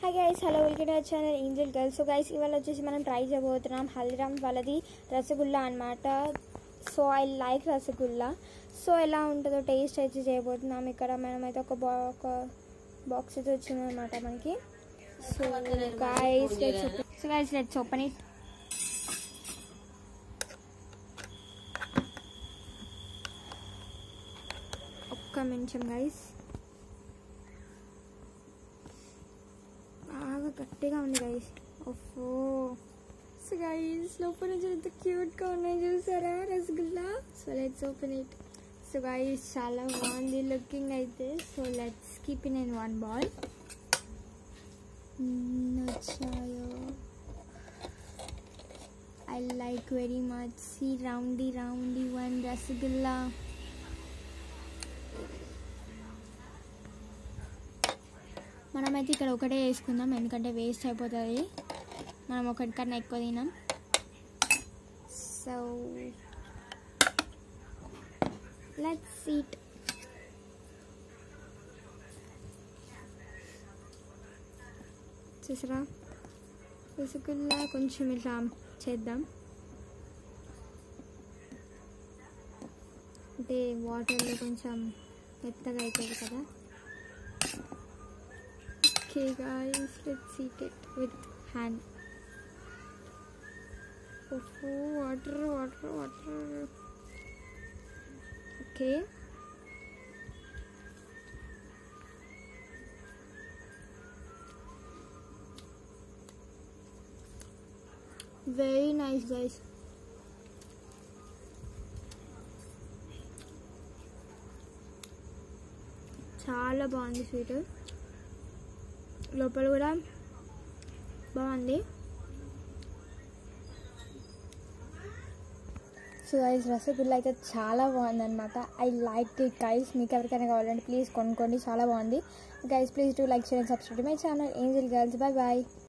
Hi guys hello welcome to channel Angel Girls so guys ఇవాళ వచ్చేసి మనం try చేయబోతున్నాం హల్దీరామ్ వాళ్ళది రసగుల్లా అనమాట so I like rasgulla so ఎలా ఉంటుందో టేస్ట్ అయితే చేయబోతున్నాం ఇక్కడ మనమైతే ఒక బా ఒక బాక్స్ అయితే వచ్చిందనమాట మనకి so guys let's so guys let's open it ఒక్క నిమిషం గైస్ బాగా గట్టిగా ఉంది గైస్ ఓఫో సో గైస్ లోపల నుంచి ఎంత క్యూట్గా ఉన్నాయి చూసారా rasgulla so let's open it so guys చాలా బాగుంది లుకింగ్ అయితే so let's keep in in one ball వచ్చాయో I like very much see roundy roundy one rasgulla మనమైతే ఇక్కడ ఒకటే వేసుకుందాం ఎందుకంటే వేస్ట్ అయిపోతుంది మనం ఒకటి కన్నా ఎక్కువ తినాం సో లెట్స్ సీట్ చూసారా రసగుల్లా కొంచెం ఇట్లా చేద్దాం అంటే వాటర్లో కొంచెం మెత్తగా అవుతుంది కదా Okay guys, let's eat it with hand. Oh, water, water, water. Okay. Very nice guys. చాలా బాగుంది స్వీట్ లోపల కూడా బాగుంది సో గైస్ రసగుల్లా అయితే చాలా బాగుంది అనమాట ఐ లైక్ ఇట్ గైస్ మీకు ఎవరికైనా కావాలంటే ప్లీజ్ కొనుక్కోండి చాలా బాగుంది guys please do like share and subscribe my channel Angel Girls bye bye